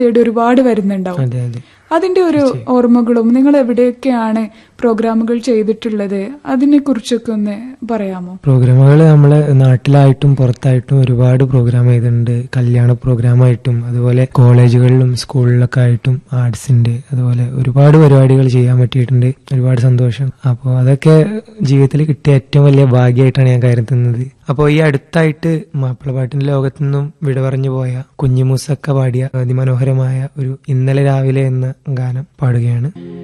തേടി ഒരുപാട് വരുന്നുണ്ടാവും അതെ അതെ അതിന്റെ ഒരു ഓർമ്മകളും നിങ്ങൾ എവിടെയൊക്കെയാണ് പ്രോഗ്രാമുകൾ ചെയ്തിട്ടുള്ളത് അതിനെ കുറിച്ചൊക്കെ ഒന്ന് പറയാമോ പ്രോഗ്രാമുകൾ നമ്മളെ നാട്ടിലായിട്ടും പുറത്തായിട്ടും ഒരുപാട് പ്രോഗ്രാം ചെയ്തിട്ടുണ്ട് കല്യാണ പ്രോഗ്രാമായിട്ടും അതുപോലെ കോളേജുകളിലും സ്കൂളിലൊക്കെ ആയിട്ടും ആർട്സിന്റെ അതുപോലെ ഒരുപാട് പരിപാടികൾ ചെയ്യാൻ പറ്റിയിട്ടുണ്ട് ഒരുപാട് സന്തോഷം അപ്പോൾ അതൊക്കെ ജീവിതത്തിൽ കിട്ടിയ ഏറ്റവും വലിയ ഭാഗ്യമായിട്ടാണ് ഞാൻ കരുതുന്നത് അപ്പോൾ ഈ അടുത്തായിട്ട് മാപ്പിളപ്പാട്ടിന്റെ ലോകത്തു നിന്നും വിട പറഞ്ഞു പോയ കുഞ്ഞിമൂസക്ക പാടിയ അതിമനോഹരമായ ഒരു ഇന്നലെ രാവിലെ എന്ന ഗാനം പാടുകയാണ്